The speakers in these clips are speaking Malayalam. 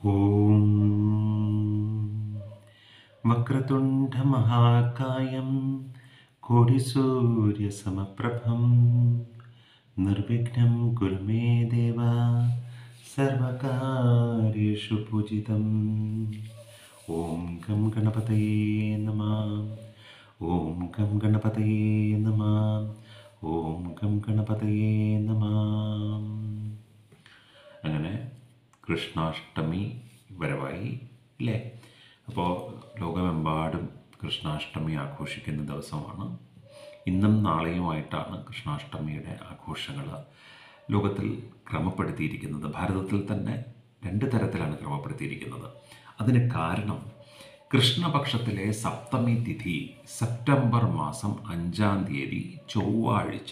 ॐ वक्रतुण्डमहाकायं कोटिसूर्यसमप्रभं निर्विघ्नं कुरु मे देव सर्वकार्येषु पूजितम् ॐ गं गणपतये नमः ॐ गं गणपतये नमः ॐ गं गणपतये नमः അങ്ങനെ കൃഷ്ണാഷ്ടമി വരവായി അല്ലേ അപ്പോൾ ലോകമെമ്പാടും കൃഷ്ണാഷ്ടമി ആഘോഷിക്കുന്ന ദിവസമാണ് ഇന്നും നാളെയുമായിട്ടാണ് കൃഷ്ണാഷ്ടമിയുടെ ആഘോഷങ്ങൾ ലോകത്തിൽ ക്രമപ്പെടുത്തിയിരിക്കുന്നത് ഭാരതത്തിൽ തന്നെ രണ്ട് തരത്തിലാണ് ക്രമപ്പെടുത്തിയിരിക്കുന്നത് അതിന് കാരണം കൃഷ്ണപക്ഷത്തിലെ സപ്തമി തിഥി സെപ്റ്റംബർ മാസം അഞ്ചാം തീയതി ചൊവ്വാഴ്ച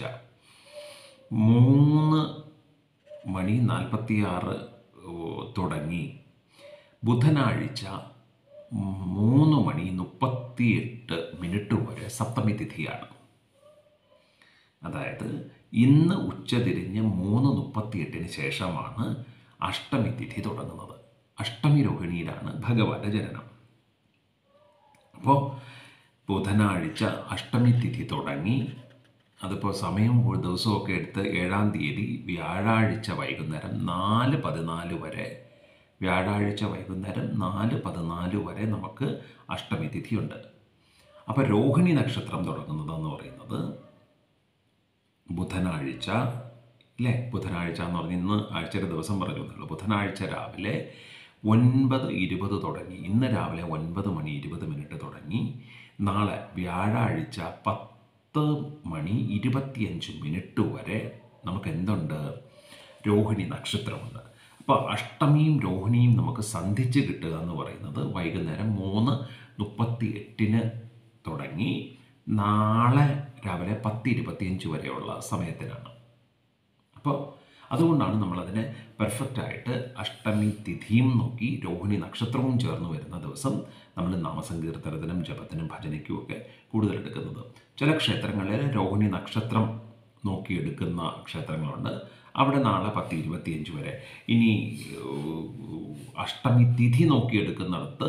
മൂന്ന് മണി നാൽപ്പത്തിയാറ് തുടങ്ങി ബുധനാഴ്ച മൂന്ന് മണി മുപ്പത്തിയെട്ട് മിനിറ്റ് വരെ സപ്തമി തിഥിയാണ് അതായത് ഇന്ന് ഉച്ചതിരിഞ്ഞ് മൂന്ന് മുപ്പത്തിയെട്ടിന് ശേഷമാണ് അഷ്ടമി തിഥി തുടങ്ങുന്നത് അഷ്ടമി രോഹിണിയിലാണ് ഭഗവാന്റെ ജനനം അപ്പോൾ ബുധനാഴ്ച അഷ്ടമി തിഥി തുടങ്ങി അതിപ്പോൾ സമയം ഒരു ദിവസമൊക്കെ എടുത്ത് ഏഴാം തീയതി വ്യാഴാഴ്ച വൈകുന്നേരം നാല് പതിനാല് വരെ വ്യാഴാഴ്ച വൈകുന്നേരം നാല് പതിനാല് വരെ നമുക്ക് അഷ്ടമി തിഥിയുണ്ട് അപ്പോൾ രോഹിണി നക്ഷത്രം തുടങ്ങുന്നതെന്ന് പറയുന്നത് ബുധനാഴ്ച ഇല്ലേ ബുധനാഴ്ച എന്ന് പറഞ്ഞ് ഇന്ന് ആഴ്ചയുടെ ദിവസം പറഞ്ഞു എന്നുള്ളൂ ബുധനാഴ്ച രാവിലെ ഒൻപത് ഇരുപത് തുടങ്ങി ഇന്ന് രാവിലെ ഒൻപത് മണി ഇരുപത് മിനിറ്റ് തുടങ്ങി നാളെ വ്യാഴാഴ്ച പത്ത് മണി ഇരുപത്തിയഞ്ച് മിനിറ്റ് വരെ നമുക്ക് എന്തുണ്ട് രോഹിണി നക്ഷത്രമുണ്ട് അപ്പോൾ അഷ്ടമിയും രോഹിണിയും നമുക്ക് സന്ധിച്ച് കിട്ടുക എന്ന് പറയുന്നത് വൈകുന്നേരം മൂന്ന് മുപ്പത്തി എട്ടിന് തുടങ്ങി നാളെ രാവിലെ പത്ത് ഇരുപത്തിയഞ്ച് വരെയുള്ള സമയത്തിനാണ് അപ്പോൾ അതുകൊണ്ടാണ് നമ്മളതിനെ പെർഫെക്റ്റായിട്ട് അഷ്ടമി തിഥിയും നോക്കി രോഹിണി നക്ഷത്രവും ചേർന്ന് വരുന്ന ദിവസം നമ്മൾ നാമസങ്കീർത്തനത്തിനും ജപത്തിനും ഭജനയ്ക്കും ഒക്കെ കൂടുതൽ എടുക്കുന്നത് ചില ക്ഷേത്രങ്ങളിൽ രോഹിണി നക്ഷത്രം നോക്കിയെടുക്കുന്ന ക്ഷേത്രങ്ങളുണ്ട് അവിടെ നാളെ പത്ത് ഇരുപത്തിയഞ്ച് വരെ ഇനി അഷ്ടമി തിഥി നോക്കിയെടുക്കുന്നിടത്ത്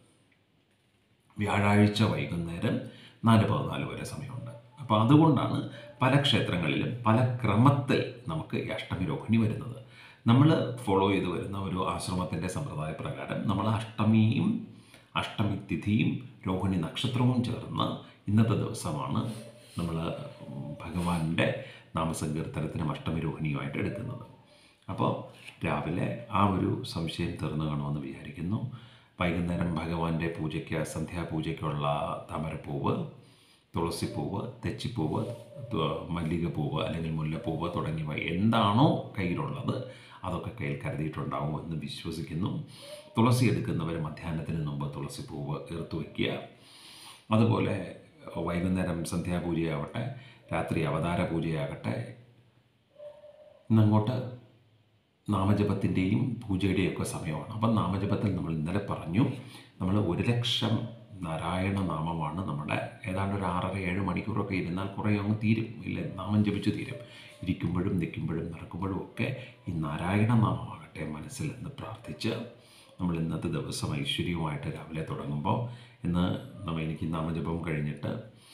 വ്യാഴാഴ്ച വൈകുന്നേരം നാല് പതിനാല് വരെ സമയമുണ്ട് അപ്പോൾ അതുകൊണ്ടാണ് പല ക്ഷേത്രങ്ങളിലും പല ക്രമത്തിൽ നമുക്ക് ഈ അഷ്ടമി രോഹിണി വരുന്നത് നമ്മൾ ഫോളോ ചെയ്ത് വരുന്ന ഒരു ആശ്രമത്തിൻ്റെ സമ്പ്രദായ പ്രകാരം നമ്മൾ അഷ്ടമിയും അഷ്ടമി തിഥിയും രോഹിണി നക്ഷത്രവും ചേർന്ന് ഇന്നത്തെ ദിവസമാണ് നമ്മൾ ഭഗവാന്റെ നാമസങ്കീർത്തനത്തിനും അഷ്ടമി രോഹിണിയുമായിട്ട് എടുക്കുന്നത് അപ്പോൾ രാവിലെ ആ ഒരു സംശയം തീർന്നു കാണുമെന്ന് വിചാരിക്കുന്നു വൈകുന്നേരം ഭഗവാന്റെ പൂജയ്ക്ക് സന്ധ്യാപൂജയ്ക്കുള്ള താമരപ്പൂവ് തുളസിപ്പൂവ് തെച്ചിപ്പൂവ് മല്ലികപ്പൂവ് അല്ലെങ്കിൽ മുല്ലപ്പൂവ് തുടങ്ങിയവ എന്താണോ കയ്യിലുള്ളത് അതൊക്കെ കയ്യിൽ കരുതിയിട്ടുണ്ടാവും എന്ന് വിശ്വസിക്കുന്നു തുളസി എടുക്കുന്നവർ മധ്യാഹ്നത്തിന് മുമ്പ് തുളസിപ്പൂവ് തീർത്തു വയ്ക്കുക അതുപോലെ വൈകുന്നേരം സന്ധ്യാപൂജയാവട്ടെ രാത്രി അവതാര പൂജയാകട്ടെ ഇന്നങ്ങോട്ട് നാമജപത്തിൻ്റെയും പൂജയുടെയും ഒക്കെ സമയമാണ് അപ്പം നാമജപത്തിൽ നമ്മൾ ഇന്നലെ പറഞ്ഞു നമ്മൾ ഒരു ലക്ഷം നാരായണ നാമമാണ് നമ്മുടെ ഏതാണ്ട് ഒരു ആറര ഏഴ് മണിക്കൂറൊക്കെ ഇരുന്നാൽ കുറേ അങ്ങ് തീരും ഇല്ല നാമം ജപിച്ചു തീരും ഇരിക്കുമ്പോഴും നിൽക്കുമ്പോഴും നടക്കുമ്പോഴും ഒക്കെ ഈ നാരായണ നാമമാകട്ടെ മനസ്സിൽ എന്ന് പ്രാർത്ഥിച്ച് നമ്മൾ ഇന്നത്തെ ദിവസം ഐശ്വര്യവുമായിട്ട് രാവിലെ തുടങ്ങുമ്പോൾ ഇന്ന് നമ്മ എനിക്ക് നാമജപം കഴിഞ്ഞിട്ട്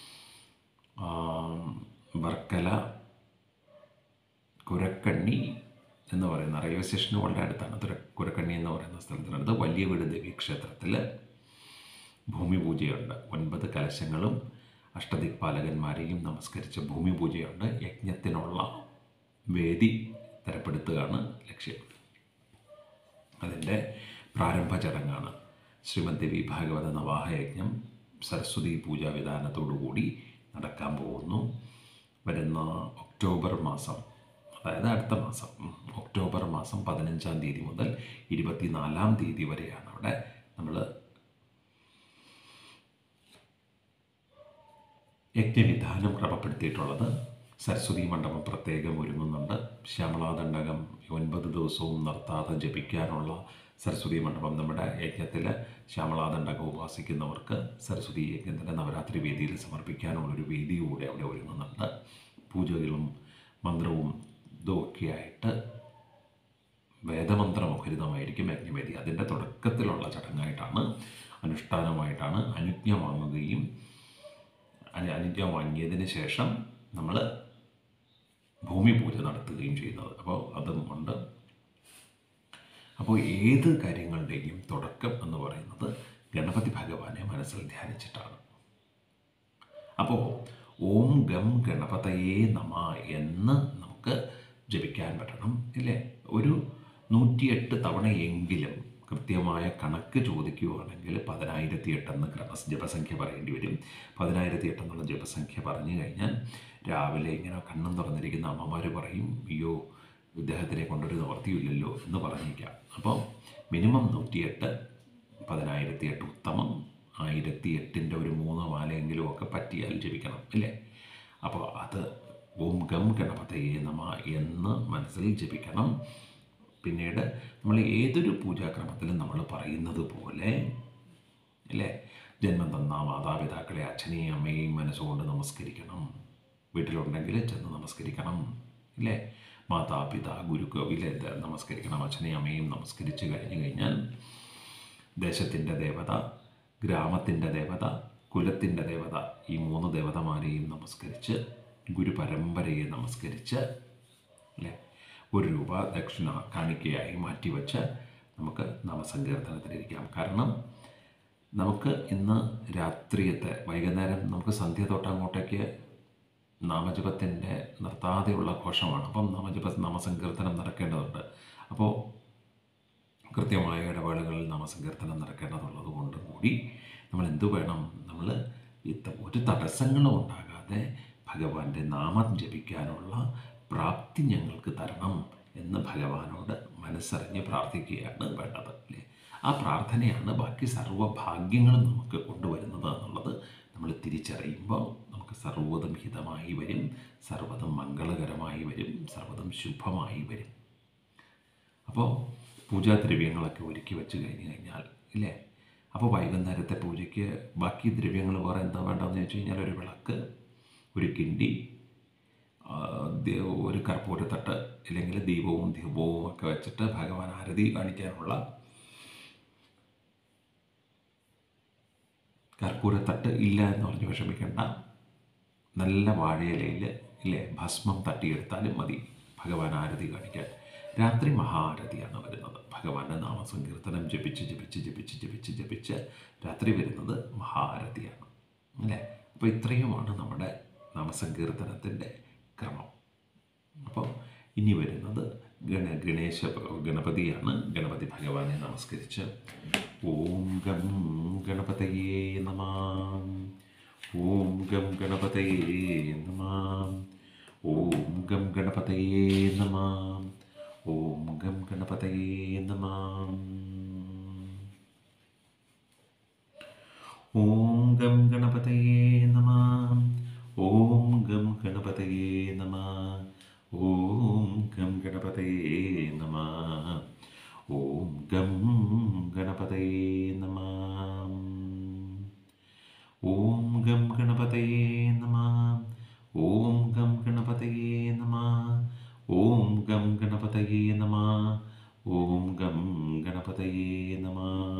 വർക്കല കുരക്കണ്ണി എന്ന് പറയുന്ന റെയിൽവേ സ്റ്റേഷന് വളരെ അടുത്താണ് തുര കുരക്കണ്ണി എന്ന് പറയുന്ന സ്ഥലത്തിനടുത്ത് വലിയ വീട് ദേവി ക്ഷേത്രത്തിൽ ഭൂമി പൂജയുണ്ട് ഒൻപത് കലശങ്ങളും അഷ്ടദിക്പാലകന്മാരെയും നമസ്കരിച്ച ഭൂമി പൂജയുണ്ട് യജ്ഞത്തിനുള്ള വേദി തരപ്പെടുത്തുകയാണ് ലക്ഷ്യം അതിൻ്റെ പ്രാരംഭ ചടങ്ങാണ് ശ്രീമദ് ദേവി ഭാഗവത നവാഹ യജ്ഞം സരസ്വതി പൂജാ വിധാനത്തോടുകൂടി നടക്കാൻ പോകുന്നു വരുന്ന ഒക്ടോബർ മാസം അതായത് അടുത്ത മാസം ഒക്ടോബർ മാസം പതിനഞ്ചാം തീയതി മുതൽ ഇരുപത്തിനാലാം തീയതി വരെയാണ് അവിടെ നമ്മൾ യജ്ഞവിധാനം ക്രമപ്പെടുത്തിയിട്ടുള്ളത് സരസ്വതി മണ്ഡപം പ്രത്യേകം ഒരുങ്ങുന്നുണ്ട് ശ്യാമളാദണ്ഡകം ഒൻപത് ദിവസവും നിർത്താതെ ജപിക്കാനുള്ള സരസ്വതി മണ്ഡപം നമ്മുടെ യജ്ഞത്തിൽ ശ്യാമളാദണ്ഡകം ഉപാസിക്കുന്നവർക്ക് സരസ്വതി യജ്ഞത്തിൻ്റെ നവരാത്രി വേദിയിൽ സമർപ്പിക്കാനുള്ളൊരു വേദി കൂടെ അവിടെ ഒരുങ്ങുന്നുണ്ട് പൂജകളും മന്ത്രവും ഇതുമൊക്കെയായിട്ട് വേദമന്ത്രമുഖരിതമായിരിക്കും യജ്ഞവേദി അതിൻ്റെ തുടക്കത്തിലുള്ള ചടങ്ങായിട്ടാണ് അനുഷ്ഠാനമായിട്ടാണ് അനുജ്ഞ വാങ്ങുകയും അനു അനുജ്ഞ വാങ്ങിയതിന് ശേഷം നമ്മൾ ഭൂമി പൂജ നടത്തുകയും ചെയ്യുന്നത് അപ്പോൾ അതും ഉണ്ട് അപ്പോൾ ഏത് കാര്യങ്ങളുടെയും തുടക്കം എന്ന് പറയുന്നത് ഗണപതി ഭഗവാനെ മനസ്സിൽ ധ്യാനിച്ചിട്ടാണ് അപ്പോൾ ഓം ഗം ഗണപതയേ നമ എന്ന് നമുക്ക് ജപിക്കാൻ പറ്റണം ഇല്ലേ ഒരു നൂറ്റിയെട്ട് തവണയെങ്കിലും കൃത്യമായ കണക്ക് ചോദിക്കുകയാണെങ്കിൽ പതിനായിരത്തി എട്ടെന്ന് ക്രമ ജപസംഖ്യ പറയേണ്ടി വരും പതിനായിരത്തി എട്ടെന്നുള്ള ജപസംഖ്യ പറഞ്ഞു കഴിഞ്ഞാൽ രാവിലെ ഇങ്ങനെ കണ്ണും തുറന്നിരിക്കുന്ന അമ്മമാർ പറയും അയ്യോ ഇദ്ദേഹത്തിനെ കൊണ്ടൊരു നിവർത്തിയില്ലല്ലോ എന്ന് പറഞ്ഞേക്കാം അപ്പോൾ മിനിമം നൂറ്റിയെട്ട് പതിനായിരത്തി എട്ട് ഉത്തമം ആയിരത്തി എട്ടിൻ്റെ ഒരു മൂന്ന് മാലയെങ്കിലും ഒക്കെ പറ്റിയാൽ ജപിക്കണം അല്ലേ അപ്പോൾ അത് ഓം ഗം ഗണപതയെ നമ എന്ന് മനസ്സിൽ ജപിക്കണം പിന്നീട് നമ്മൾ ഏതൊരു പൂജാക്രമത്തിലും നമ്മൾ പറയുന്നത് പോലെ അല്ലേ ജന്മം തന്ന മാതാപിതാക്കളെ അച്ഛനെയും അമ്മയെയും മനസ്സുകൊണ്ട് നമസ്കരിക്കണം വീട്ടിലുണ്ടെങ്കിൽ ചെന്ന് നമസ്കരിക്കണം ഇല്ലേ മാതാപിതാ ഗുരുക്കോവിലെ നമസ്കരിക്കണം അച്ഛനെയും അമ്മയും നമസ്കരിച്ച് കഴിഞ്ഞു കഴിഞ്ഞാൽ ദേശത്തിൻ്റെ ദേവത ഗ്രാമത്തിൻ്റെ ദേവത കുലത്തിൻ്റെ ദേവത ഈ മൂന്ന് ദേവതമാരെയും നമസ്കരിച്ച് ഗുരുപരമ്പരയെ നമസ്കരിച്ച് അല്ലേ ഒരു രൂപ ദക്ഷിണ കാണിക്കയായി മാറ്റിവെച്ച് നമുക്ക് നാമസങ്കീർത്തനത്തിലിരിക്കാം കാരണം നമുക്ക് ഇന്ന് രാത്രിയത്തെ വൈകുന്നേരം നമുക്ക് സന്ധ്യ തൊട്ട് അങ്ങോട്ടേക്ക് നാമജപത്തിൻ്റെ നിർത്താതെയുള്ള ഘോഷമാണ് അപ്പം നാമജപ നാമസങ്കീർത്തനം നടക്കേണ്ടതുണ്ട് അപ്പോൾ കൃത്യമായ ഇടവേളകളിൽ നാമസങ്കീർത്തനം നടക്കേണ്ടതുള്ളത് കൊണ്ട് കൂടി നമ്മൾ എന്തു വേണം നമ്മൾ ഇത്ത ഒരു തടസ്സങ്ങളും ഉണ്ടാകാതെ ഭഗവാന്റെ നാമം ജപിക്കാനുള്ള പ്രാപ്തി ഞങ്ങൾക്ക് തരണം എന്ന് ഭഗവാനോട് മനസ്സറിഞ്ഞ് പ്രാർത്ഥിക്കുകയാണ് വേണ്ടത് അല്ലേ ആ പ്രാർത്ഥനയാണ് ബാക്കി സർവ്വഭാഗ്യങ്ങളും നമുക്ക് കൊണ്ടുവരുന്നത് എന്നുള്ളത് നമ്മൾ തിരിച്ചറിയുമ്പോൾ നമുക്ക് സർവ്വതും ഹിതമായി വരും സർവ്വതും മംഗളകരമായി വരും സർവ്വതും ശുഭമായി വരും അപ്പോൾ പൂജാദ്രവ്യങ്ങളൊക്കെ ഒരുക്കി വെച്ച് കഴിഞ്ഞ് കഴിഞ്ഞാൽ ഇല്ലേ അപ്പോൾ വൈകുന്നേരത്തെ പൂജയ്ക്ക് ബാക്കി ദ്രവ്യങ്ങൾ വേറെ എന്താ വേണ്ടതെന്ന് വെച്ച് കഴിഞ്ഞാൽ ഒരു വിളക്ക് ഒരു കിണ്ടി ആ, ദേ- ഒരു കർപ്പൂരത്തട്ട് ഇല്ലെങ്കിൽ ദീപവും ദീപവും ഒക്കെ വെച്ചിട്ട് ഭഗവാൻ ആരതി കാണിക്കാനുള്ള കർപ്പൂരത്തട്ട് ഇല്ല എന്ന് പറഞ്ഞ് വിഷമിക്കേണ്ട നല്ല വാഴയിലയിൽ ഇല്ലേ ഭസ്മം തട്ടിയെടുത്താലും മതി ഭഗവാൻ ആരതി കാണിക്കാൻ രാത്രി മഹാരതിയാണ് വരുന്നത് ഭഗവാന്റെ നാമസങ്കീർത്തനം ജപിച്ച് ജപിച്ച് ജപിച്ച് ജപിച്ച് ജപിച്ച് രാത്രി വരുന്നത് മഹാരതിയാണ് അല്ലേ അപ്പോൾ ഇത്രയുമാണ് നമ്മുടെ നാമസങ്കീർത്തനത്തിൻ്റെ ക്രമം അപ്പോൾ ഇനി വരുന്നത് ഗണ ഗണേശ ഗണപതിയാണ് ഗണപതി ഭഗവാനെ നമസ്കരിച്ച് ഓം ഗം ഗണപതയേ നമാം ഓം ഗം ഗണപതയേ നമാം ഓം ഗം ഗണപതയേ നമാം ഓം ഗം ഗണപതയേ നമാം ഓം ഗം ഗണപതയേ നമ ഓം ഗം ഗണപതയേ നമ ഓം ഗം ഗണപതയേ നമ ഓം ഗം ഗണപതയേ നമ ഓം ഗം ഗണപതയേ നമ ഓം ഗം ഗണപതയേ നമ ഓം ഗം ഗണപതയേ നമ ഓം ഗം ഗണപതയേ നമ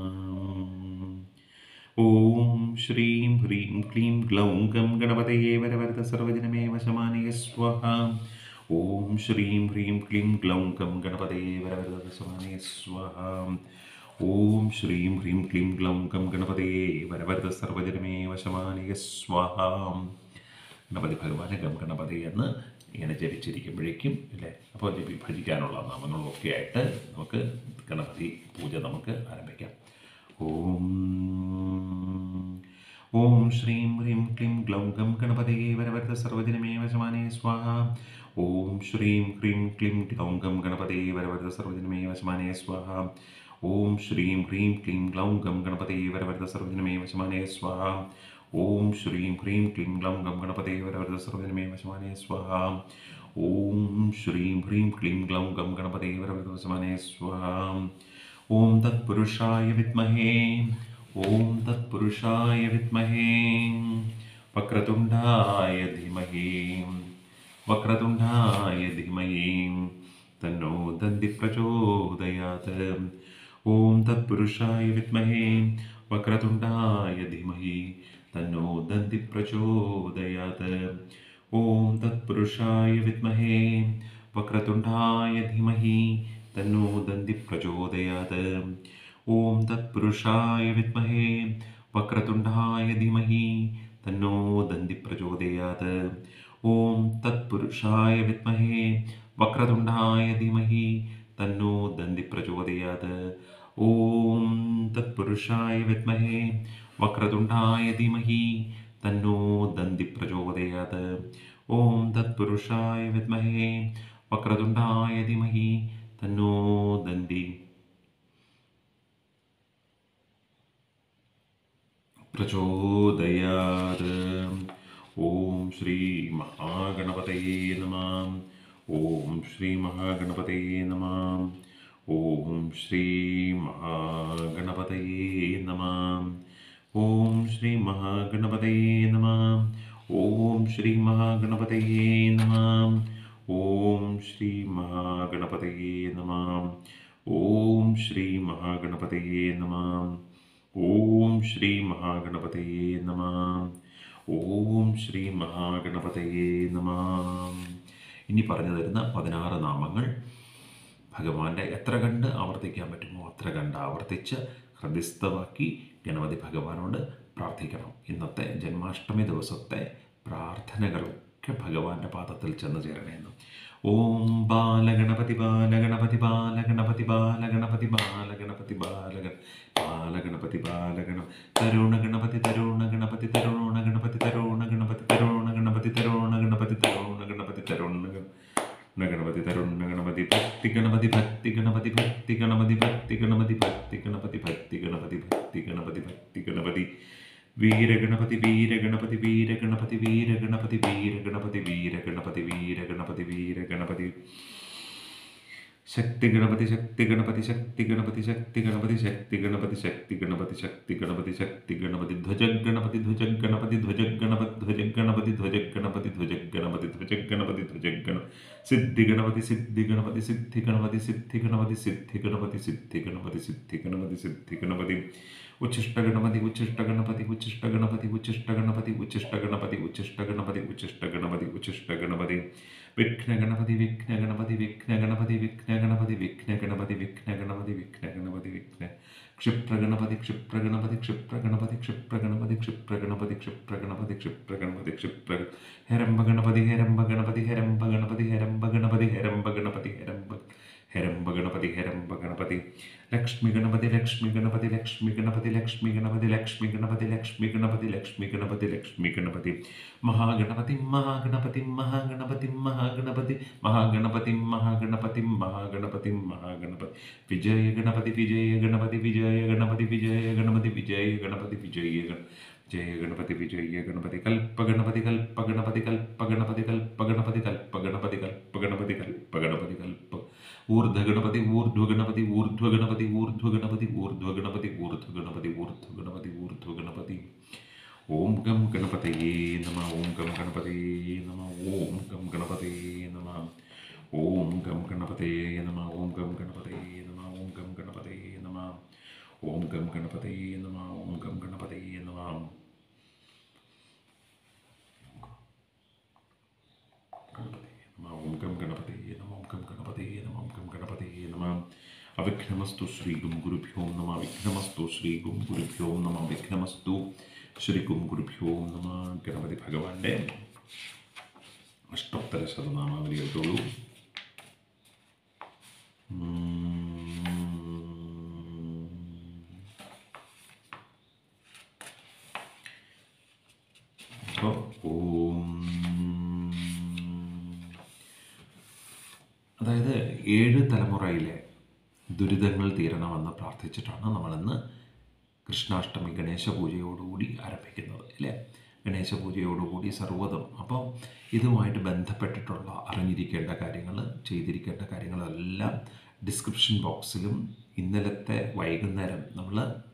ഓം ശ്രീം ഹ്രീം ക്ലീം ഗ്ലൗം ഗം ഗണപതയേ വരവരത സർവജനമേ വശമാനയ സ്വഹ ഓം ശ്രീം ഹ്രീം ക്ലീം ഗ്ലൗം ഗം ഗണപതയേ വരവരത വശമാനയ സ്വഹ ഓം ശ്രീം ഹ്രീം ക്ലീം ഗ്ലൗം ഗം ഗണപതയേ വരവരത സർവജനമേ വശമാനയ സ്വഹ ഗണപതി ഭഗവാനെ ഗം ഗണപതി എന്ന് ഇങ്ങനെ ജപിച്ചിരിക്കുമ്പോഴേക്കും അല്ലേ അപ്പോൾ ജപി ഭജിക്കാനുള്ള നാമങ്ങളും ഒക്കെ ആയിട്ട് നമുക്ക് ഗണപതി പൂജ നമുക്ക് ആരംഭിക്കാം ഓം ഓം ശ്രീം ഹ്രീം ക്ലീം ഗ്ലൗം ഗം ഗണപതയേ വരവരത സർവജനമേ വശമാനേ സ്വാഹ ഓം ശ്രീം ഹ്രീം ക്ലീം ഗ്ലൗം ഗം ഗണപതയേ വരവരത സർവജനമേ വശമാനേ സ്വാഹ ഓം ശ്രീം ഹ്രീം ക്ലീം ഗ്ലൗം ഗം ഗണപതയേ വരവരത സർവജനമേ വശമാനേ സ്വാഹ ഓം ശ്രീം ഹ്രീം ക്ലീം ഗ്ലൗം ഗം ഗണപതയേ വരവരത സർവജനമേ വശമാനേ സ്വാഹ ഓം ശ്രീം ഹ്രീം ക്ലീം ഗ്ലൗം ഗം ഗണപതയേ വരവരത വശമാനേ സ്വാഹ ഓം തത്പുരുഷായ വിദ്മഹേ ഓം തത്പുരുഷായ വിദ്മഹേ വക്രതുണ്ടായ ധീമഹി വക്രതുണ്ടായ ധീമഹി തന്നോ ദന്തി പ്രചോദയാത് ഓം തത്പുരുഷായ വിദ്മഹേ വക്രതുണ്ടായ ധീമഹി തന്നോ ദന്തി പ്രചോദയാത് ഓം തത്പുരുഷായ വിദ്മഹേ വക്രതുണ്ടായ ധീമഹി തന്നോ ദന്തി പ്രചോദയാത് ഓം തത്പുരുഷായ വിദ്മഹേ വക്രതുണ്ടായ ധീമഹി തന്നോ ദന്തി പ്രചോദയാത് ഓം തത്പുരുഷായ വിദ്മഹേ വക്രതുണ്ടായ ധീമഹി തന്നോ ദന്തി പ്രചോദയാത് ഓം തത്പുരുഷായ വിദ്മഹേ വക്രതുണ്ടായ ധീമഹി തന്നോ ദന്തി പ്രചോദയാത് ഓം തത്പുരുഷായ വിദ്മഹേ വക്രതുണ്ടായ ധീമഹി തന്നോ ദന്തി പ്രചോദയാത് ഓം ശ്രീ മഹാഗണപതയേ നമ ഓം ശ്രീ മഹാഗണപതയേ നമ ഓം ശ്രീ മഹാഗണപതയേ നമ ഓം ശ്രീ മഹാഗണപതയേ നമ ഓം ശ്രീ മഹാഗണപതയേ നമ ഓം ശ്രീ മഹാഗണപതയേ നമ ഓം ശ്രീ മഹാഗണപതയേ നമ ഓം ശ്രീ മഹാഗണപതയേ നമ ഓം ശ്രീ മഹാഗണപതയേ നമ ഇനി പറഞ്ഞു തരുന്ന പതിനാറ് നാമങ്ങൾ ഭഗവാന്റെ എത്ര കണ്ട് ആവർത്തിക്കാൻ പറ്റുമോ അത്ര കണ്ട് ആവർത്തിച്ച് ഹൃദയസ്ഥമാക്കി ഗണപതി ഭഗവാനോട് പ്രാർത്ഥിക്കണം ഇന്നത്തെ ജന്മാഷ്ടമി ദിവസത്തെ പ്രാർത്ഥനകളൊക്കെ ഭഗവാന്റെ പാദത്തിൽ ചെന്ന് ചേരണമെന്ന് ഓം ബാലഗണപതി ബാലഗണപതി ബാലഗണപതി ബാലഗണപതി ബാലഗണപതി ബാലഗണ ബാലഗണപതി ബാലഗണ തരുണ ഗണപതി തരുണ ഗണപതി തരുണ ഗണപതി തരുണ ഗണപതി തരുണ ഗണപതി തരുണ ഗണപതി തരുണ ഗണപതി തരുണ ഗണപതി തരുണ ഗണപതി ഭക്തി ഗണപതി ഭക്തി ഗണപതി ഭക്തി ഗണപതി ഭക്തി ഗണപതി ഭക്തി ഗണപതി ഭക്തി ഗണപതി ഭക്തി ഗണപതി ഭക്തി ഗണപതി വീരഗണപതി വീരഗണപതി വീരഗണപതി വീരഗണപതി വീരഗണപതി വീരഗണപതി വീരഗണപതി വീരഗണപതി ശക്തി ഗണപതി ശക്തി ഗണപതി ശക്തി ഗണപതി ശക്തി ഗണപതി ശക്തി ഗണപതി ശക്തി ഗണപതി ശക്തി ഗണപതി ശക്തി ഗണപതി ധ്വജ ഗണപതി ധ്വജ ഗണപതി ധ്വജ ഗണപതി ധ്വജ ഗണപതി ധ്വജ ഗണപതി ധ്വജ ഗണപതി ധ്വജ ഗണപതി ധ്വജ ഗണ സിദ്ധി ഗണപതി സിദ്ധി ഗണപതി സിദ്ധി ഗണപതി സിദ്ധി ഗണപതി സിദ്ധി ഗണപതി സിദ്ധി ഗണപതി സിദ്ധി ഗണപതി സിദ്ധി ഗണപതി ഉച്ഛിഷ്ട ഗണപതി ഉച്ഛിഷ്ട ഗണപതി ഉച്ഛിഷ്ട ഗണപതി ഉച്ഛിഷ്ട ഗണപതി ഉച്ഛിഷ്ട ഗണപതി ഉച്ഛിഷ്ട ഗണപതി ഉച്ഛിഷ്ട ഗണപതി ഉച്ഛിഷ്ട ഗണപതി വിഘ്ന ഗണപതി വിഘ്ന ഗണപതി വിഘ്ന ഗണപതി വിഘ്ന ഗണപതി വിഘ്ന ഗണപതി വിഘ്ന ഗണപതി വിഘ്ന ഗണപതി വിഘ്ന ക്ഷിപ്ര ഗണപതി ക്ഷിപ്ര ഗണപതി ക്ഷിപ്ര ഗണപതി ക്ഷിപ്ര ഗണപതി ക്ഷിപ്ര ഗണപതി ക്ഷിപ്ര ഗണപതി ക്ഷിപ്ര ഗണപതി ക്ഷിപ്ര ഹരംബ ഗണപതി ഹരംബ ഗണപതി ഹരംബ ഗണപതി ഹരംബ ഗണപതി ഹരംബ ഗണപതി ഹരംബ ഹരംബ ഗണപതി ഹരംബ ഗണപതി ലക്ഷ്മി ഗണപതി ലക്ഷ്മി ഗണപതി ലക്ഷ്മി ഗണപതി ലക്ഷ്മി ഗണപതി ലക്ഷ്മി ഗണപതി ലക്ഷ്മി ഗണപതി ലക്ഷ്മി ഗണപതി ലക്ഷ്മി ഗണപതി മഹാഗണപതി മഹാഗണപതി മഹാഗണപതി മഹാഗണപതി മഹാഗണപതി മഹാഗണപതി മഹാഗണപതി മഹാഗണപതി വിജയ ഗണപതി വിജയ ഗണപതി വിജയ ഗണപതി വിജയ ഗണപതി വിജയ ഗണപതി വിജയ ഗണ ജയ ഗണപതി വിജയ ഗണപതി കൽപ്പഗണപതി കൽപ്പഗണപതി കൽപ്പഗണപതി കൽപ്പഗണപതി കൽപ്പഗണപതി കൽപ്പഗണപതി കൽപ്പഗണപതി കൽപ്പ ഊർധ്വഗണപതി ഊർധ്വഗണപതി ഊർധ്വഗണപതി ഊർധ്വഗണപതി ഊർധ്വഗണപതി ഊർധ്വഗണപതി ഊർധ്വഗണപതി ഊർധ്വഗണപതി ഓം ഗം ഗണപതയേ നമ ഓം ഗം ഗണപതയേ നമ ഓം ഗം ഗണപതയേ നമ ഓം ഗം ഗണപതയേ നമ ഓം ഗം ഗണപതയേ നമ ഓം ഗം ഗണപതയേ നമ ഓം ഗം ഗണപതയേ നമ ഓം ഗം ഗണപതയേ നമ ഓം ഗം ഗണപതയേ നമ ഓം ഗം ഗണപതയേ നമ ഓം ഗം ഗണപതയേ നമ അവിഘ്നമസ്തു ശ്രീ ഗും ഗുരുഭ്യോ നമ അവിഘ്നമസ്തു ശ്രീ ഗും ഗുരുഭ്യോ നമ അവിഘ്നമസ്തു ശ്രീ ഗും ഗുരുഭ്യോ നമ ഗണപതി ഭഗവാന്റെ അഷ്ടോത്തര ശതനാമാവലി എടുത്തോളൂ അപ്പോൾ ഓം അതായത് ഏഴ് തലമുറയിലെ ദുരിതങ്ങൾ തീരണമെന്ന് പ്രാർത്ഥിച്ചിട്ടാണ് നമ്മളിന്ന് കൃഷ്ണാഷ്ടമി ഗണേശ പൂജയോടുകൂടി ആരംഭിക്കുന്നത് അല്ലേ ഗണേശ പൂജയോടുകൂടി സർവ്വതും അപ്പോൾ ഇതുമായിട്ട് ബന്ധപ്പെട്ടിട്ടുള്ള അറിഞ്ഞിരിക്കേണ്ട കാര്യങ്ങൾ ചെയ്തിരിക്കേണ്ട കാര്യങ്ങളെല്ലാം ഡിസ്ക്രിപ്ഷൻ ബോക്സിലും ഇന്നലത്തെ വൈകുന്നേരം നമ്മൾ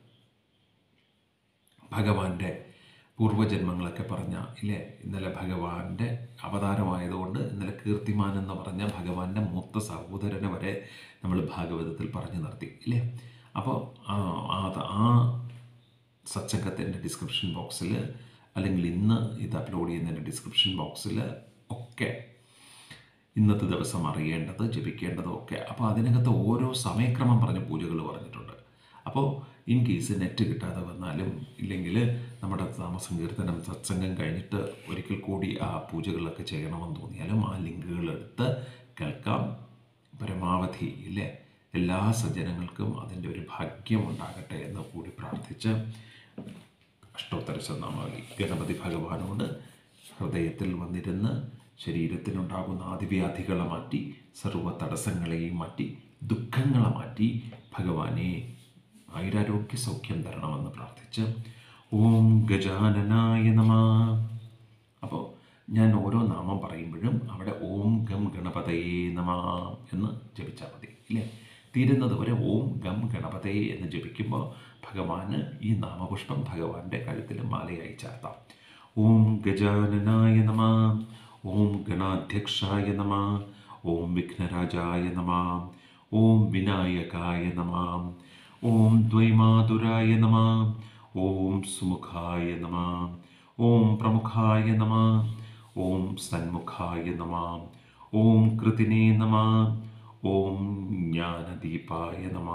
ഭഗവാന്റെ പൂർവ്വജന്മങ്ങളൊക്കെ പറഞ്ഞ ഇല്ലേ ഇന്നലെ ഭഗവാന്റെ അവതാരമായതുകൊണ്ട് ഇന്നലെ കീർത്തിമാൻ എന്ന് പറഞ്ഞ ഭഗവാന്റെ മൂത്ത സഹോദരനെ വരെ നമ്മൾ ഭാഗവതത്തിൽ പറഞ്ഞു നിർത്തി ഇല്ലേ അപ്പോൾ ആ ആ- ആ സത്സംഗത്തിൻ്റെ ഡിസ്ക്രിപ്ഷൻ ബോക്സിൽ അല്ലെങ്കിൽ ഇന്ന് ഇത് അപ്ലോഡ് ചെയ്യുന്നതിൻ്റെ ഡിസ്ക്രിപ്ഷൻ ബോക്സിൽ ഒക്കെ ഇന്നത്തെ ദിവസം അറിയേണ്ടത് ജപിക്കേണ്ടതും ഒക്കെ അപ്പോൾ അതിനകത്ത് ഓരോ സമയക്രമം പറഞ്ഞ പൂജകൾ പറഞ്ഞിട്ടുണ്ട് അപ്പോൾ ഇൻ കേസ് നെറ്റ് കിട്ടാതെ വന്നാലും ഇല്ലെങ്കിൽ നമ്മുടെ നാമസങ്കീർത്തനം സത്സംഗം കഴിഞ്ഞിട്ട് ഒരിക്കൽ കൂടി ആ പൂജകളൊക്കെ ചെയ്യണമെന്ന് തോന്നിയാലും ആ ലിങ്കുകൾ എടുത്ത് കേൾക്കാം പരമാവധി ഇല്ലേ എല്ലാ സജ്ജനങ്ങൾക്കും അതിൻ്റെ ഒരു ഭാഗ്യം ഉണ്ടാകട്ടെ എന്ന് കൂടി പ്രാർത്ഥിച്ച് അഷ്ടോത്തര ശതനാമാവലി ഗണപതി ഭഗവാനോട് ഹൃദയത്തിൽ വന്നിരുന്ന് ശരീരത്തിനുണ്ടാകുന്ന ആദിവ്യാധികളെ മാറ്റി സർവ്വ തടസ്സങ്ങളെയും മാറ്റി ദുഃഖങ്ങളെ മാറ്റി ഭഗവാനെ ആയുരാരോഗ്യ സൗഖ്യം തരണമെന്ന് പ്രാർത്ഥിച്ച് ഓം ഗജാനനായ നമ അപ്പോൾ ഞാൻ ഓരോ നാമം പറയുമ്പോഴും അവിടെ ഓം ഗം ഗണപതയേ നമ എന്ന് ജപിച്ചാൽ മതി ഇല്ലേ തീരുന്നത് വരെ ഓം ഗം ഗണപതയെ എന്ന് ജപിക്കുമ്പോൾ ഭഗവാന് ഈ നാമപുഷ്പം ഭഗവാന്റെ കഴുത്തിൽ മാലയായി ചാർത്താം ഓം ഗജാനനായ നമ ഓം ഗണാധ്യക്ഷായ നമ ഓം വിഘ്നരാജായ നമ ഓം വിനായകായ നമ ഓം ദ്വൈമാതുരായ നമ ഓം സുമുഖായ നമ ഓം പ്രമുഖായ നമ ഓം സന്മുഖായ നമ ഓം കൃതിനേ നമ ഓം ജ്ഞാനദീപായ നമ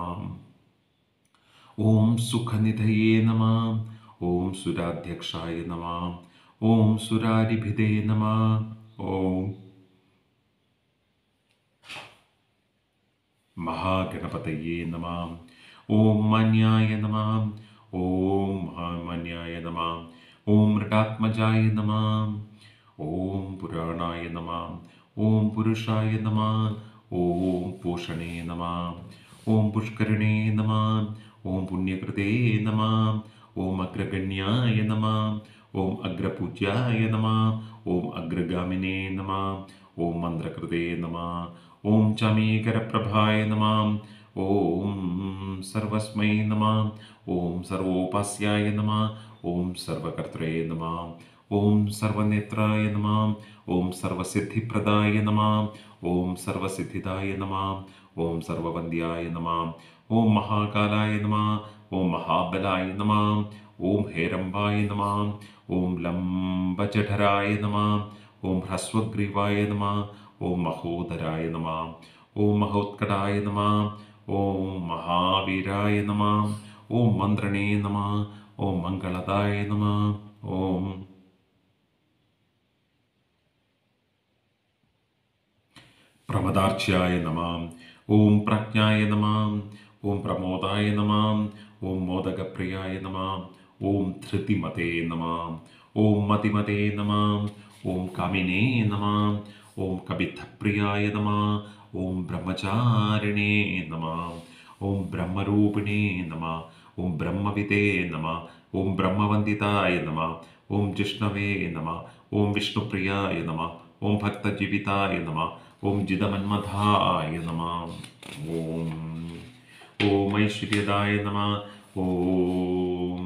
ഓം സുഖനിധയേ നമ ഓം സുരാധ്യക്ഷായ നമ ഓം സുരാരിഭിതേ നമ ഓം മഹാഗണപതയേ നമ ഓം മാന്യായ നമ ഓം മഹാമാന്യായ നമ ഓം മൃടാത്മജായ നമ ഓം പുരാണായ നമ ഓം പുരുഷായ നമ ഓം പൂഷണേ നമ ഓം പുഷ്കരണേ നമ ഓം പുണ്യകൃതേ നമ ഓം അഗ്രഗണ്യായ നമ ഓം അഗ്രപൂജ്യായ നമ ഓം അഗ്രഗാമിനേ നമ ഓം മന്ത്രകൃതേ നമ ഓം ചമീകരപ്രഭായ നമ ഓം സർവസ്മൈ നമ ഓം സർവോപാസ്യായ നമ ഓം സർവകർത്രേ നമ ഓം സർവനേത്രായ നമ ഓം സർവസിദ്ധിപ്രദായ നമ ഓം സർവസിദ്ധിദായ നമ ഓം സർവവന്ദ്യായ നമ ഓം മഹാകാലായ നമ ഓം മഹാബലായ നമ ഓം ഹേരംബായ നമ ഓം ലംബജഠരായ നമ ഓം ഹ്രസ്വഗ്രീവായ നമ ഓം മഹോദരായ നമ ഓം മഹോത്കടായ നമ ഓം മഹാവീരായ നമ ഓം മന്ത്രണേ നമ ഓം മംഗളദായ നമ ഓം പ്രമദാർച്ച്യായ നമ ഓം പ്രജ്ഞായ നമ ഓം പ്രമോദായ നമ ഓം മോദകപ്രിയായ നമ ഓം ധൃതിമതേ നമ ഓം മതിമതേ നമ ഓം കാമിനേ നമ ഓം കവിധപ്രിയായ നമ ഓം ബ്രഹ്മചാരിണേ നമ ഓം ബ്രഹ്മരൂപിണേ നമ ഓം ബ്രഹ്മവിദേ നമ ഓം ബ്രഹ്മവന്ദിതായ നമ ഓം ജിഷ്ണവേ നമ ഓം വിഷ്ണുപ്രിയായ നമ ഓം ഭക്തജീവിതായ നമ ഓം ജിതമന്മഥായ നമ ഓം ഓം ഐശ്വര്യദായ നമ ഓം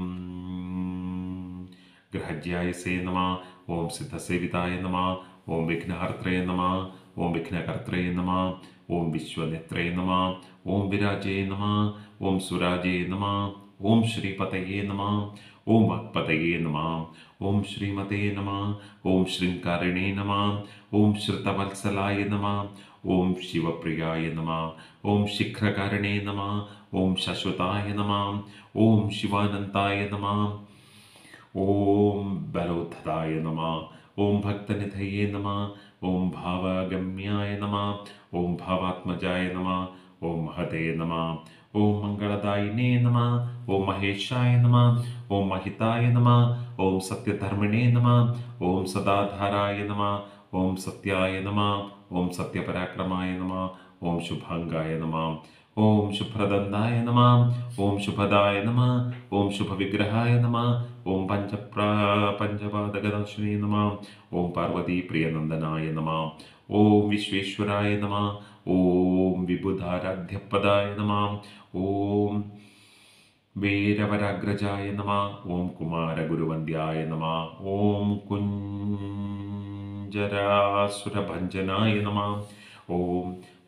ഗ്രഹജ്യായസേ നമ ഓം സിദ്ധസേവിതായ നമ ഓം വിഘ്നഹർത്രേ നമ ഓം വിഘ്നകർത്രേ നമ ഓം വിശ്വനിത്രേ നമ ഓം വിരാജേ നമ ഓം സുരാജേ നമ ഓം ശ്രീപതയേ നമ ഓം വാക്പതയേ നമ ഓം ശ്രീമതേ നമ ഓം ശൃംകാരിണേ നമ ഓം ശ്രുതവത്സലായ നമ ഓം ശിവപ്രിയായ നമ ഓം ശിഖ്രകാരിണേ നമ ഓം ശശ്വതായ നമ ഓം ശിവാനന്ദായ നമ ഓം ബലോദ്ധതായ നമ ഓം ഭക്തനിധയേ നമ ഓം ഭാവഗമ്യായ നമ ഓം ഭാവാത്മജായ നമ ഓം മഹതേ നമ ഓം മംഗളദായിനേ നമ ഓം മഹേശായ നമ ഓം മഹിതായ നമ ഓം സത്യധർമ്മിണേ നമ ഓം സദാധാരായ നമ ഓം സത്യായ നമ ഓം സത്യപരാക്രമായ നമ ഓം ശുഭാംഗായ നമ ഓം ശുഭ്രദന്തായ നമ ഓം ശുഭദായ നമ ഓം ശുഭവിഗ്രഹായ നമ ഓം പഞ്ചപ്രാ പഞ്ചപാദകദർശനേ നമ ഓം പാർവതീ പ്രിയനന്ദനായ നമ ഓം വിശ്വേശ്വരായ നമ ഓം വിബുധാരാധ്യപദായ നമ ഓം വീരവരാഗ്രജായ നമ ഓം കുമാരഗുരുവന്ദ്യായ നമ ഓം കുഞ്ചരാസുരഭഞ്ജനായ നമ ഓം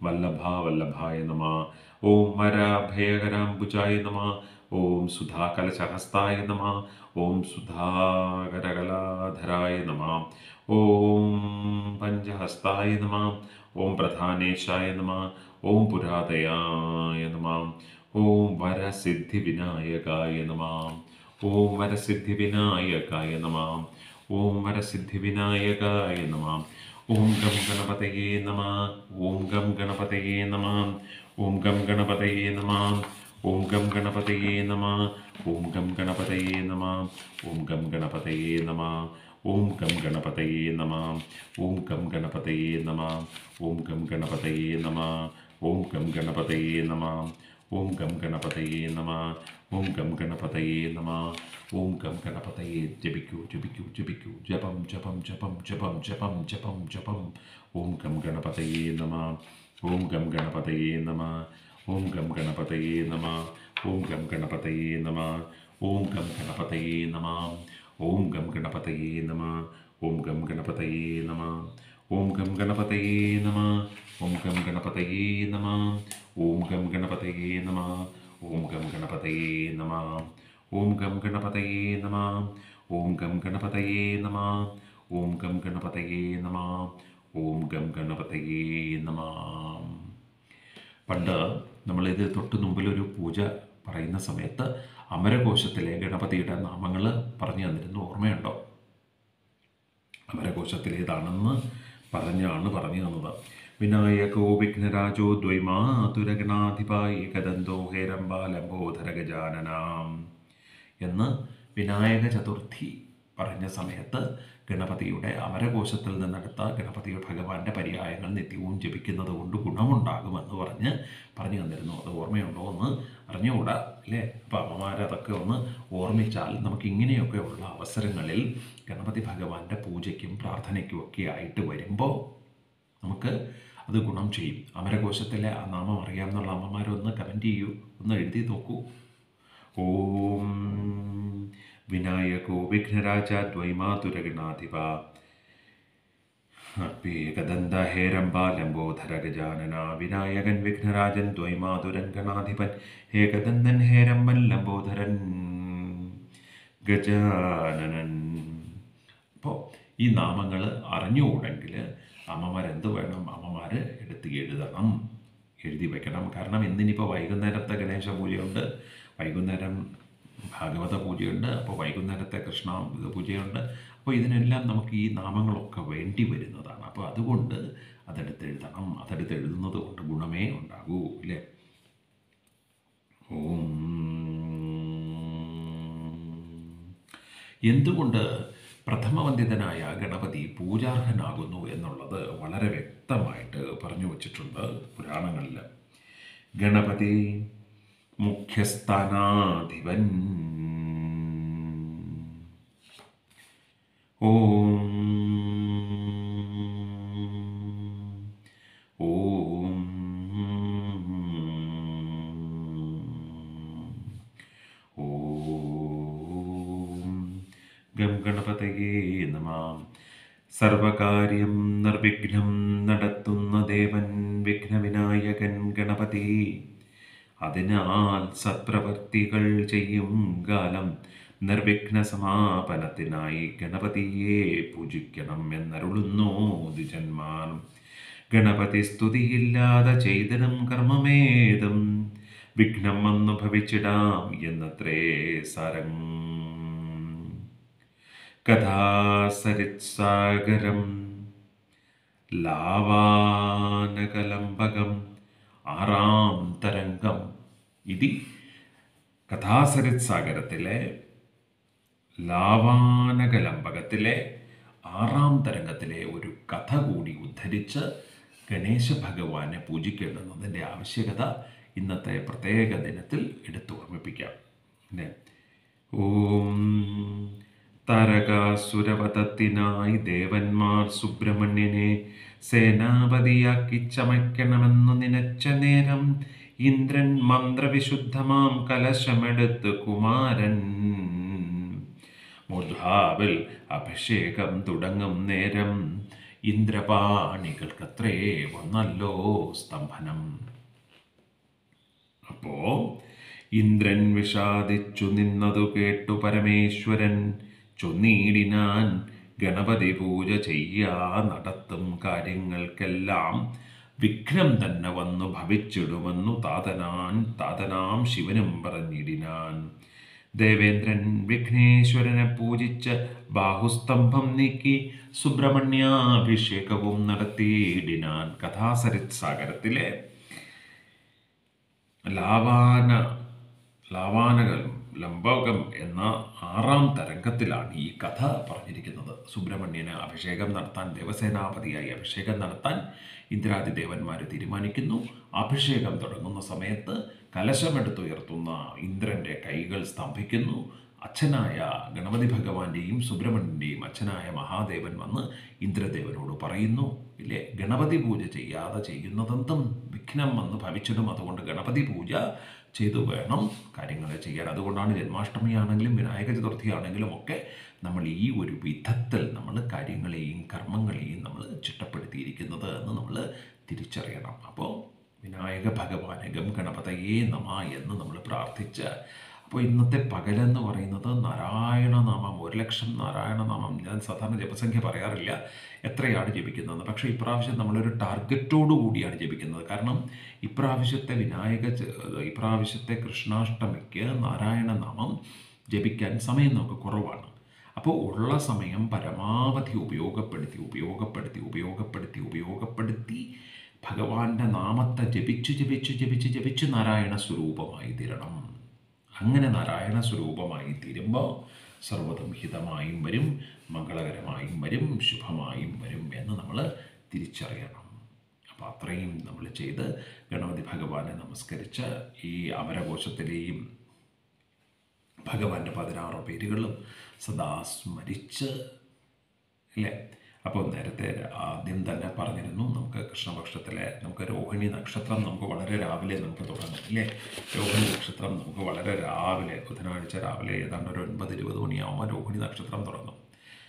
വല്ലഭാവല്ലഭായ നമ ഓം വരാഭയകരാംബുജായ നമ ഓം സുധാകലശഹസ്തായ നമ ഓം സുധാകരകലാധരായ നമ ഓം പഞ്ചഹസ്തായ നമ ഓം പ്രധാനേശായ നമ ഓം പുരാതയായ നമ ഓം വരസിദ്ധിവിനായകായ നമ ഓം വരസിദ്ധിവിനായകായ നമ ഓം വരസിദ്ധിവിനായകായ നമ ഓം ഗം ഗണപതയേ നമ ഓം ഗം ഗണപതയേ നമ ഓം ഗം ഗണപതയേ നമ ഓം ഗം ഗണപതയേ നമ ഓം ഗം ഗണപതയേ നമ ഓം ഗം ഗണപതയേ നമ ഓം ഗം ഗണപതയേ നമ ഓം ഗം ഗണപതയേ നമ ഓം ഗം ഗണപതയേ നമ ഓം ഗം ഗണപതയേ നമ ഓം ഗം ഗണപതയേ നമ ഓം ഗം ഗണപതയേ നമ ഓം ഗം ഗണപതയേ ജപിക്കൂ ജപിക്കൂ ജപിക്കൂ ജപം ജപം ജപം ജപം ജപം ജപം ജപം ഓം ഗം ഗണപതയേ നമ ഓം ഗം ഗണപതയേ നമ ഓം ഗം ഗണപതയേ നമ ഓം ഗം ഗണപതയേ നമ ഓം ഗം ഗണപതയേ നമ ഓം ഗം ഗണപതയേ നമ ഓം ഗം ഗണപതയേ നമ ഓം ഗം ഗണപതയേ നമ ഓം ഗം ഗണപതയേ നമ ഓം ഗം ഗണപതയേ നമ ഓം ഗം ഗണപതയേ നമ ഓം ഗം ഗണപതയേ നമ ഓം ഗം ഗണപതയേ നമ ഓം ഗം ഗണപതയേ നമ ഓം ഗം ഗണപതയേ നമ പണ്ട് നമ്മളിത് തൊട്ട് മുമ്പിലൊരു പൂജ പറയുന്ന സമയത്ത് അമരകോശത്തിലെ ഗണപതിയുടെ നാമങ്ങൾ പറഞ്ഞു തന്നിരുന്നു ഓർമ്മയുണ്ടോ അമരകോശത്തിലേതാണെന്ന് പറഞ്ഞാണ് പറഞ്ഞു തന്നത് വിനായകോ വിഘ്നരാജോ ദ്വൈമാതുരഗണാധിപായ ഏകദന്തോ ഹേരംബാലംബോധര ഗജാനനാം എന്ന് വിനായക ചതുർത്ഥി പറഞ്ഞ സമയത്ത് ഗണപതിയുടെ അമരകോശത്തിൽ നിന്നെടുത്ത ഗണപതിയുടെ ഭഗവാന്റെ പര്യായങ്ങൾ നിത്യവും ജപിക്കുന്നത് കൊണ്ട് ഗുണമുണ്ടാകുമെന്ന് പറഞ്ഞ് പറഞ്ഞു തന്നിരുന്നു അത് ഓർമ്മയുണ്ടോ എന്ന് അറിഞ്ഞുകൂടാ അല്ലേ അപ്പോൾ അമ്മമാരതൊക്കെ ഒന്ന് ഓർമ്മിച്ചാൽ നമുക്ക് ഇങ്ങനെയൊക്കെയുള്ള അവസരങ്ങളിൽ ഗണപതി ഭഗവാന്റെ പൂജയ്ക്കും പ്രാർത്ഥനയ്ക്കും ഒക്കെ ആയിട്ട് വരുമ്പോൾ നമുക്ക് അത് ഗുണം ചെയ്യും അമരകോശത്തിലെ ആ നാമം അറിയാമെന്നുള്ള അമ്മമാരൊന്ന് കമൻറ്റ് ചെയ്യൂ ഒന്ന് എഴുതി നോക്കൂ ഓം വിനായകോ വിഘ്നരാജ ദ്വൈമാതുരഗണാധിപ ഏകദന്ത ഹേരംബ ലംബോധര ഗജാനന വിനായകൻ വിഘ്നരാജൻ ദ്വൈമാതുരൻ ഗണാധിപൻ ഏകദന്തൻ ഹേരമ്പൻ ലംബോധരൻ ഗജാനനൻ അപ്പോൾ ഈ നാമങ്ങൾ അറിഞ്ഞുകൂടെങ്കിൽ അമ്മമാരെന്ത് വേണം അമ്മമാർ എടുത്ത് എഴുതണം എഴുതി വെക്കണം കാരണം ഇന്നിനിപ്പോൾ വൈകുന്നേരത്തെ ഗണേശ പൂജയുണ്ട് വൈകുന്നേരം ഭാഗവത പൂജയുണ്ട് അപ്പോൾ വൈകുന്നേരത്തെ കൃഷ്ണ ഇത് പൂജയുണ്ട് അപ്പോൾ ഇതിനെല്ലാം നമുക്ക് ഈ നാമങ്ങളൊക്കെ വേണ്ടി വരുന്നതാണ് അപ്പോൾ അതുകൊണ്ട് അതെടുത്ത് എഴുതണം അതെടുത്ത് എഴുതുന്നത് കൊണ്ട് ഗുണമേ ഉണ്ടാകൂ ഇല്ലേ ഓം എന്തുകൊണ്ട് പ്രഥമവന്ദിതനായ ഗണപതി പൂജാർഹനാകുന്നു എന്നുള്ളത് വളരെ വ്യക്തമായിട്ട് പറഞ്ഞു വച്ചിട്ടുണ്ട് പുരാണങ്ങളിൽ ഗണപതി മുഖ്യസ്ഥാനാധിപൻ ഓം ഓം ഓം ഗം ഗണപതയേ നമ സർവകാര്യം നിർവിഘ്നം നടത്തുന്ന ദേവൻ വിഘ്നവിനായകൻ ഗണപതി അതിനാൽ സത്പ്രവർത്തികൾ ചെയ്യും കാലം നിർവിഘ്ന സമാപനത്തിനായി ഗണപതിയെ പൂജിക്കണം എന്നരുളുന്നു ദ്വിജന്മാർ ഗണപതി സ്തുതിയില്ലാതെ ചെയ്തനം കർമ്മമേതും വിഘ്നം വന്നു ഭവിച്ചിടാം എന്നത്രേ സാരം കഥാസരിത്സാഗരം ലാവാനകലംബകം ആറാം തരംഗം ഇതി കഥാസരിത് സാഗരത്തിലെ ലാവാനകലംബകത്തിലെ ആറാം തരംഗത്തിലെ ഒരു കഥ കൂടി ഉദ്ധരിച്ച് ഗണേശ ഭഗവാനെ പൂജിക്കേണ്ടുന്നതിൻ്റെ ആവശ്യകത ഇന്നത്തെ പ്രത്യേക ദിനത്തിൽ എടുത്തു ഓർമ്മിപ്പിക്കാം അല്ലേ ഓം താരകാസുരവധത്തിനായി ദേവന്മാർ സുബ്രഹ്മണ്യനെ സേനാപതിയാക്കി ചമയ്ക്കണമെന്നു നിനച്ച നേരം ഇന്ദ്രൻ മന്ത്രവിശുദ്ധമാം കലശമെടുത്ത് കുമാരൻ മൂർധാവിൽ അഭിഷേകം തുടങ്ങും നേരം ഇന്ദ്രപാണികൾക്കത്രേ വന്നല്ലോ സ്തംഭനം അപ്പോ ഇന്ദ്രൻ വിഷാദിച്ചു നിന്നതു കേട്ടു പരമേശ്വരൻ ചൊന്നീടിനാൻ ഗണപതി പൂജ ചെയ്യാ നടത്തും കാര്യങ്ങൾക്കെല്ലാം വിഘ്നം തന്നെ വന്നു ഭവിച്ചിടുമെന്നു താതനാൻ താതനാം ശിവനും പറഞ്ഞിടിനാൻ ദേവേന്ദ്രൻ വിഘ്നേശ്വരനെ പൂജിച്ച് ബാഹുസ്തംഭം നീക്കി സുബ്രഹ്മണ്യാഭിഷേകവും നടത്തിയിടിനാൻ കഥാസരിത് സാഗരത്തിലെ ലാവാന ലാവാനകം ലംബകം എന്ന ആറാം തരംഗത്തിലാണ് ഈ കഥ പറഞ്ഞിരിക്കുന്നത് സുബ്രഹ്മണ്യന് അഭിഷേകം നടത്താൻ ദേവസേനാപതിയായി അഭിഷേകം നടത്താൻ ഇന്ദ്രാദി ദേവന്മാർ തീരുമാനിക്കുന്നു അഭിഷേകം തുടങ്ങുന്ന സമയത്ത് കലശമെടുത്തുയർത്തുന്ന ഇന്ദ്രന്റെ കൈകൾ സ്തംഭിക്കുന്നു അച്ഛനായ ഗണപതി ഭഗവാന്റെയും സുബ്രഹ്മണ്യൻ്റെയും അച്ഛനായ മഹാദേവൻ വന്ന് ഇന്ദ്രദേവനോട് പറയുന്നു ഇല്ലേ ഗണപതി പൂജ ചെയ്യാതെ ചെയ്യുന്നതെന്തും വിഘ്നം വന്ന് ഭവിച്ചിടും അതുകൊണ്ട് ഗണപതി പൂജ ചെയ്തു വേണം കാര്യങ്ങൾ ചെയ്യാൻ അതുകൊണ്ടാണ് ജന്മാഷ്ടമിയാണെങ്കിലും വിനായക ചതുർത്ഥി ആണെങ്കിലും ഒക്കെ നമ്മൾ ഈ ഒരു വിധത്തിൽ നമ്മൾ കാര്യങ്ങളെയും കർമ്മങ്ങളെയും നമ്മൾ ചിട്ടപ്പെടുത്തിയിരിക്കുന്നത് എന്ന് നമ്മൾ തിരിച്ചറിയണം അപ്പോൾ വിനായക ഭഗവാനെ ഗം ഗണപതയേ നമ എന്ന് നമ്മൾ പ്രാർത്ഥിച്ച് അപ്പോൾ ഇന്നത്തെ പകലെന്ന് പറയുന്നത് നാരായണനാമം ഒരു ലക്ഷം നാരായണനാമം ഞാൻ സാധാരണ ജപസംഖ്യ പറയാറില്ല എത്രയാണ് ജപിക്കുന്നത് പക്ഷേ ഇപ്രാവശ്യം നമ്മളൊരു ടാർഗറ്റോടു കൂടിയാണ് ജപിക്കുന്നത് കാരണം ഇപ്രാവശ്യത്തെ വിനായക ച- ഇപ്രാവശ്യത്തെ കൃഷ്ണാഷ്ടമിക്ക് നാരായണനാമം ജപിക്കാൻ സമയം നമുക്ക് കുറവാണ് അപ്പോൾ ഉള്ള സമയം പരമാവധി ഉപയോഗപ്പെടുത്തി ഉപയോഗപ്പെടുത്തി ഉപയോഗപ്പെടുത്തി ഉപയോഗപ്പെടുത്തി ഭഗവാന്റെ നാമത്തെ ജപിച്ചു ജപിച്ചു ജപിച്ച് ജപിച്ച് നാരായണ സ്വരൂപമായി തീരണം അങ്ങനെ നാരായണ സ്വരൂപമായി തീരുമ്പോൾ സർവ്വതും ഹിതമായും വരും മംഗളകരമായും വരും ശുഭമായും വരും എന്ന് നമ്മൾ തിരിച്ചറിയണം അപ്പോൾ അത്രയും നമ്മൾ ചെയ്ത് ഗണപതി ഭഗവാനെ നമസ്കരിച്ച് ഈ അമരകോശത്തിലെയും ഭഗവാന്റെ പതിനാറ് പേരുകളും സദാ സ്മരിച്ച് അല്ലേ അപ്പോൾ നേരത്തെ ആദ്യം തന്നെ പറഞ്ഞിരുന്നു നമുക്ക് കൃഷ്ണപക്ഷത്തിലെ നമുക്ക് രോഹിണി നക്ഷത്രം നമുക്ക് വളരെ രാവിലെ നമുക്ക് തുടങ്ങും അല്ലേ രോഹിണി നക്ഷത്രം നമുക്ക് വളരെ രാവിലെ ബുധനാഴ്ച രാവിലെ ഏതാണ്ട് ഒരു ഒൻപത് ഇരുപത് മണിയാകുമ്പോൾ രോഹിണി നക്ഷത്രം തുടങ്ങും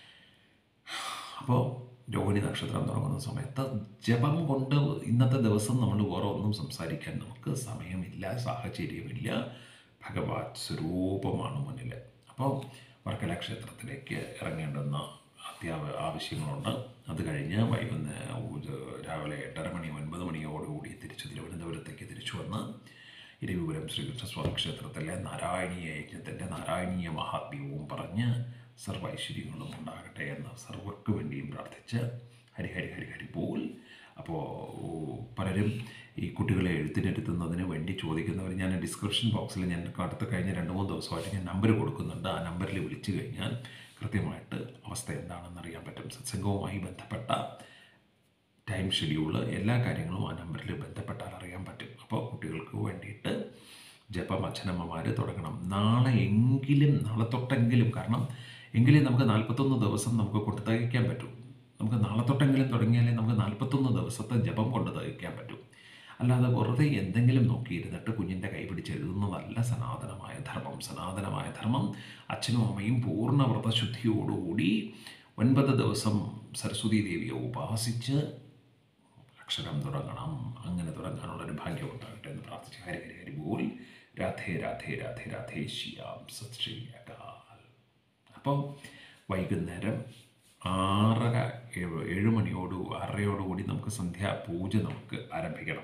അപ്പോൾ രോഹിണി നക്ഷത്രം തുടങ്ങുന്ന സമയത്ത് ജപം കൊണ്ട് ഇന്നത്തെ ദിവസം നമ്മൾ വേറെ ഒന്നും സംസാരിക്കാൻ നമുക്ക് സമയമില്ല സാഹചര്യമില്ല ഭഗവത് സ്വരൂപമാണ് മുന്നിൽ അപ്പോൾ വർക്കല ക്ഷേത്രത്തിലേക്ക് ഇറങ്ങേണ്ടുന്ന അത്യാവ ആവശ്യങ്ങളുണ്ട് അത് കഴിഞ്ഞ് വൈകുന്നേരം രാവിലെ എട്ടര മണി ഒൻപത് മണിയോടുകൂടി തിരിച്ച് തിരുവനന്തപുരത്തേക്ക് തിരിച്ചു വന്ന് ഇരവിപുരം ശ്രീകൃഷ്ണസ്വാമി ക്ഷേത്രത്തിലെ നാരായണീയ യജ്ഞത്തിൻ്റെ നാരായണീയ മഹാത്മ്യവും പറഞ്ഞ് സർവ്വ ഐശ്വര്യങ്ങളും ഉണ്ടാകട്ടെ എന്ന് സർവർക്ക് വേണ്ടിയും പ്രാർത്ഥിച്ച് ഹരി ഹരി ഹരി ഹരി പോൽ അപ്പോൾ പലരും ഈ കുട്ടികളെ എഴുത്തിനിരുത്തുന്നതിന് വേണ്ടി ചോദിക്കുന്നവർ ഞാൻ ഡിസ്ക്രിപ്ഷൻ ബോക്സിൽ ഞാൻ അടുത്ത കഴിഞ്ഞ രണ്ട് മൂന്ന് ദിവസമായിട്ട് ഞാൻ നമ്പർ കൊടുക്കുന്നുണ്ട് ആ നമ്പറിൽ വിളിച്ചു കഴിഞ്ഞാൽ കൃത്യമായിട്ട് അവസ്ഥ എന്താണെന്ന് അറിയാൻ പറ്റും സത്സംഗവുമായി ബന്ധപ്പെട്ട ടൈം ഷെഡ്യൂള് എല്ലാ കാര്യങ്ങളും ആ നമ്പറിൽ ബന്ധപ്പെട്ടാൽ അറിയാൻ പറ്റും അപ്പോൾ കുട്ടികൾക്ക് വേണ്ടിയിട്ട് ജപം അച്ഛനമ്മമാർ തുടങ്ങണം നാളെ എങ്കിലും നാളെ തൊട്ടെങ്കിലും കാരണം എങ്കിലേ നമുക്ക് നാൽപ്പത്തൊന്ന് ദിവസം നമുക്ക് കൊണ്ട് തികയ്ക്കാൻ പറ്റും നമുക്ക് നാളെ തൊട്ടെങ്കിലും തുടങ്ങിയാലേ നമുക്ക് നാൽപ്പത്തൊന്ന് ദിവസത്തെ ജപം കൊണ്ട് തികയ്ക്കാൻ പറ്റും അല്ലാതെ വെറുതെ എന്തെങ്കിലും നോക്കിയിരുന്നിട്ട് കുഞ്ഞിൻ്റെ കൈ പിടിച്ച് എഴുതുന്നതല്ല സനാതനമായ ധർമ്മം സനാതനമായ ധർമ്മം അച്ഛനും അമ്മയും പൂർണ്ണ വ്രതശുദ്ധിയോടുകൂടി ഒൻപത് ദിവസം സരസ്വതി ദേവിയെ ഉപാസിച്ച് അക്ഷരം തുടങ്ങണം അങ്ങനെ തുടങ്ങാനുള്ളൊരു ഭാഗ്യം ഉണ്ടാകട്ടെ എന്ന് പ്രാർത്ഥിച്ച് ഹരി ഹരി ഹരി ബോൽ രാധേ രാധേ രാധേ രാധേ ശ്യാം സത് ശ്രീ അകാൽ അപ്പോൾ വൈകുന്നേരം ആറര ഏഴ് ഏഴ് മണിയോട് ആറരയോടുകൂടി നമുക്ക് സന്ധ്യാ പൂജ നമുക്ക് ആരംഭിക്കണം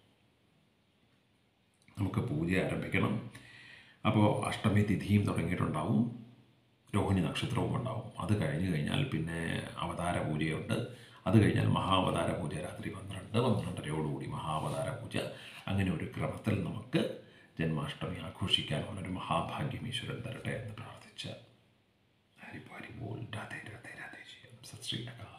നമുക്ക് പൂജ ആരംഭിക്കണം അപ്പോൾ അഷ്ടമി തിഥിയും തുടങ്ങിയിട്ടുണ്ടാവും രോഹിണി നക്ഷത്രവും ഉണ്ടാവും അത് കഴിഞ്ഞ് കഴിഞ്ഞാൽ പിന്നെ അവതാര പൂജയുണ്ട് അത് കഴിഞ്ഞാൽ മഹാവതാര പൂജ രാത്രി പന്ത്രണ്ട് പന്ത്രണ്ടരയോടുകൂടി മഹാവതാര പൂജ അങ്ങനെ ഒരു ക്രമത്തിൽ നമുക്ക് ജന്മാഷ്ടമി ആഘോഷിക്കാനുള്ളൊരു മഹാഭാഗ്യം ഈശ്വരൻ തരട്ടെ എന്ന് പ്രാർത്ഥിച്ച് ഹരിപാരി ബോൾ രാധേ രാധേ രാധേ ശ്യാം സത് ശ്രീ അകാൽ